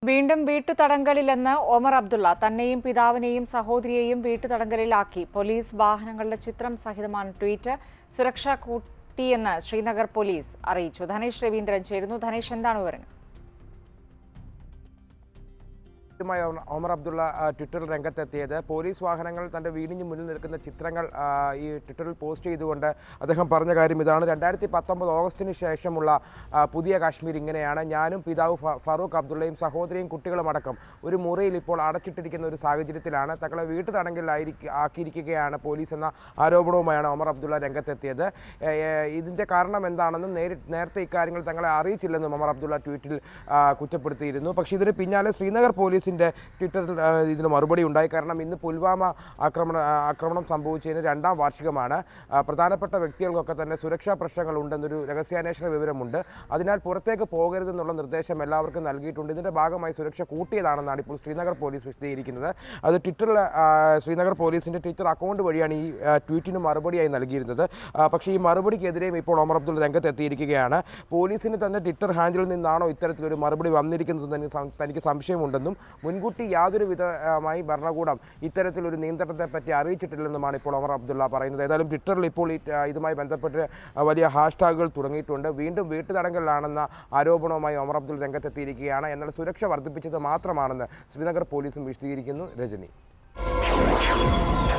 വീണ്ടും വീട്ടുതടങ്കലിലെന്ന് ഒമർ അബ്ദുള്ള തന്നെയും പിതാവിനെയും സഹോദരിയെയും വീട്ടുതടങ്കലിലാക്കി പോലീസ് വാഹനങ്ങളുടെ ചിത്രം സഹിതമാണ് ട്വീറ്റ് സുരക്ഷ കൂട്ടിയെന്ന് ശ്രീനഗർ പോലീസ് അറിയിച്ചു ധനേഷ് രവീന്ദ്രൻ ചേരുന്നു ധനേഷ് എന്താണ് വിവരങ്ങൾ ുമായി ഒമർ അബ്ദുള്ള ആ, ട്വിറ്ററിൽ രംഗത്തെത്തിയത് പോലീസ് വാഹനങ്ങൾ തൻ്റെ വീടിന് മുന്നിൽ നിൽക്കുന്ന ചിത്രങ്ങൾ ആ, ഈ ട്വിറ്ററിൽ പോസ്റ്റ് ചെയ്തുകൊണ്ട് അദ്ദേഹം പറഞ്ഞ കാര്യം ഇതാണ് രണ്ടായിരത്തി പത്തൊമ്പത് ഓഗസ്റ്റിന് ശേഷമുള്ള ആ, പുതിയ കാശ്മീർ ഇങ്ങനെയാണ് ഞാനും പിതാവ് ഫ- ഫറൂഖ് അബ്ദുള്ളയും സഹോദരിയും കുട്ടികളും അടക്കം ഒരു മുറിയിൽ ഇപ്പോൾ അടച്ചിട്ടിരിക്കുന്ന ഒരു സാഹചര്യത്തിലാണ് തങ്ങളെ വീട്ടു തടങ്കലിലായിരിക്കും ആക്കിയിരിക്കുകയാണ് പോലീസ് എന്ന ആരോപണവുമായാണ് ഒമർ അബ്ദുള്ള രംഗത്തെത്തിയത് ഏ, ഏ, ഇതിൻ്റെ കാരണം എന്താണെന്നും നേരി നേരത്തെ ഇക്കാര്യങ്ങൾ തങ്ങളെ അറിയിച്ചില്ലെന്നും ഒമർ അബ്ദുള്ള ട്വീറ്റിൽ ആ, കുറ്റപ്പെടുത്തിയിരുന്നു പക്ഷേ ഇതിന് പിന്നാലെ ശ്രീനഗർ പോലീസിൻ്റെ ട്വിറ്ററിൽ ആ, ഇതിന് മറുപടി ഉണ്ടായി കാരണം ഇന്ന് പുൽവാമ ആക്രമണ ആ, ആക്രമണം സംഭവിച്ചതിന് രണ്ടാം വാർഷികമാണ് ആ, പ്രധാനപ്പെട്ട വ്യക്തികൾക്കൊക്കെ തന്നെ സുരക്ഷാ പ്രശ്നങ്ങൾ ഉണ്ടെന്നൊരു രഹസ്യാന്വേഷണ വിവരമുണ്ട് അതിനാൽ പുറത്തേക്ക് പോകരുതെന്നുള്ള നിർദ്ദേശം എല്ലാവർക്കും നൽകിയിട്ടുണ്ട് ഇതിൻ്റെ ഭാഗമായി സുരക്ഷ കൂട്ടിയതാണെന്നാണ് ഇപ്പോൾ ശ്രീനഗർ പോലീസ് വിശദീകരിക്കുന്നത് അത് ട്വിറ്ററിൽ ആ, ശ്രീനഗർ പോലീസിൻ്റെ ട്വിറ്റർ അക്കൗണ്ട് വഴിയാണ് ഈ ആ, ട്വീറ്റിന് മറുപടിയായി നൽകിയിരുന്നത് ആ, പക്ഷേ ഈ മറുപടിക്കെതിരെയും ഇപ്പോൾ ഒമർ അബ്ദുൾ രംഗത്തെത്തിയിരിക്കുകയാണ് പോലീസിന് തന്നെ ട്വിറ്റർ ഹാൻഡിൽ നിന്നാണോ ഇത്തരത്തിലൊരു മറുപടി വന്നിരിക്കുന്നത് തനിക്ക് സം- തനിക്ക് സംശയമുണ്ടെന്നും മുൻകൂട്ടി യാതൊരു വിധമായി ഭരണകൂടം ഇത്തരത്തിലൊരു നിയന്ത്രണത്തെ പറ്റി അറിയിച്ചിട്ടില്ലെന്നുമാണ് ഇപ്പോൾ ഒമർ അബ്ദുള്ള പറയുന്നത് ഏതായാലും ട്വിറ്ററിൽ ഇപ്പോൾ ഈ ആ, ഇതുമായി ബന്ധപ്പെട്ട് വലിയ ഹാഷ്ടാഗുകൾ തുടങ്ങിയിട്ടുണ്ട് വീണ്ടും വീട്ടുതടങ്കലിലാണെന്ന ആരോപണവുമായി ഒമർ അബ്ദുൾ രംഗത്തെത്തിയിരിക്കുകയാണ് എന്നാൽ സുരക്ഷ വർദ്ധിപ്പിച്ചത് മാത്രമാണെന്ന് ശ്രീനഗർ പോലീസും വിശദീകരിക്കുന്നു രജനി